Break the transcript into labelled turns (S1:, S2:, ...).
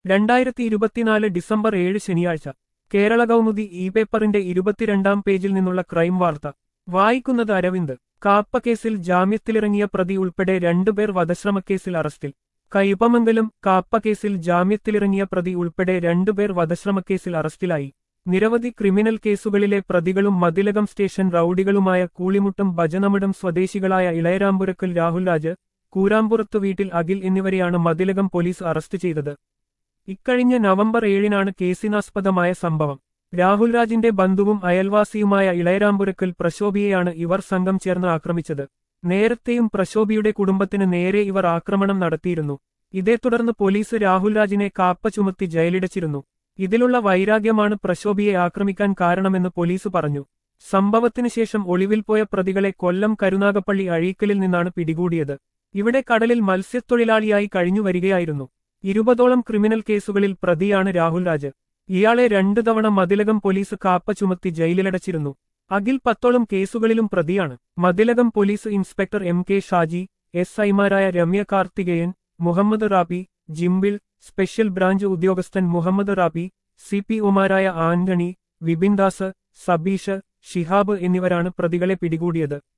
S1: രണ്ടായിരത്തി ഇരുപത്തിനാല് ഡിസംബർ ഏഴ് ശനിയാഴ്ച കേരള കൗമുദി ഇ പേപ്പറിന്റെ ഇരുപത്തിരണ്ടാം പേജിൽ നിന്നുള്ള ക്രൈം വാർത്ത വായിക്കുന്നത് അരവിന്ദ് കാപ്പക്കേസിൽ ജാമ്യത്തിലിറങ്ങിയ പ്രതി ഉൾപ്പെടെ രണ്ടുപേർ വധശ്രമക്കേസിൽ അറസ്റ്റിൽ കയ്പമംഗലം കാപ്പക്കേസിൽ ജാമ്യത്തിലിറങ്ങിയ പ്രതി ഉൾപ്പെടെ രണ്ടുപേർ വധശ്രമക്കേസിൽ അറസ്റ്റിലായി നിരവധി ക്രിമിനൽ കേസുകളിലെ പ്രതികളും മതിലകം സ്റ്റേഷൻ റൌഡികളുമായ കൂളിമുട്ടം ഭജനമഠം സ്വദേശികളായ ഇളയരാമ്പുരക്കൽ രാഹുൽ രാജ് കൂരാമ്പുറത്ത് വീട്ടിൽ അഖിൽ എന്നിവരെയാണ് മതിലകം പോലീസ് അറസ്റ്റ് ചെയ്തത് ഇക്കഴിഞ്ഞ നവംബർ ഏഴിനാണ് കേസിനാസ്പദമായ സംഭവം രാഹുൽ രാജിന്റെ ബന്ധുവും അയൽവാസിയുമായ ഇളയരാമ്പുരക്കൽ പ്രശോഭിയെയാണ് ഇവർ സംഘം ചേർന്ന് ആക്രമിച്ചത് നേരത്തെയും പ്രശോഭിയുടെ കുടുംബത്തിന് നേരെ ഇവർ ആക്രമണം നടത്തിയിരുന്നു ഇതേ തുടർന്ന് പോലീസ് രാഹുൽ രാജിനെ കാപ്പ ചുമത്തി ജയിലിടച്ചിരുന്നു ഇതിലുള്ള വൈരാഗ്യമാണ് പ്രശോഭിയെ ആക്രമിക്കാൻ കാരണമെന്ന് പോലീസ് പറഞ്ഞു സംഭവത്തിനു ശേഷം ഒളിവിൽ പോയ പ്രതികളെ കൊല്ലം കരുനാഗപ്പള്ളി അഴീക്കലിൽ നിന്നാണ് പിടികൂടിയത് ഇവിടെ കടലിൽ മത്സ്യത്തൊഴിലാളിയായി കഴിഞ്ഞു വരികയായിരുന്നു ഇരുപതോളം ക്രിമിനൽ കേസുകളിൽ പ്രതിയാണ് രാഹുൽ രാജ് ഇയാളെ രണ്ടു തവണ മതിലകം പോലീസ് കാപ്പ ചുമത്തി ജയിലിലടച്ചിരുന്നു അഖിൽ പത്തോളം കേസുകളിലും പ്രതിയാണ് Mathilakam police inspector M K Shaji S ഐമാരായ രമ്യ കാർത്തികേയൻ മുഹമ്മദ് റാബി ജിംബിൾ സ്പെഷ്യൽ ബ്രാഞ്ച് ഉദ്യോഗസ്ഥൻ മുഹമ്മദ് റാബി സി പി ഒമാരായ ആന്റണി വിപിൻ ദാസ് സബീഷ് ഷിഹാബ് എന്നിവരാണ് പ്രതികളെ പിടികൂടിയത്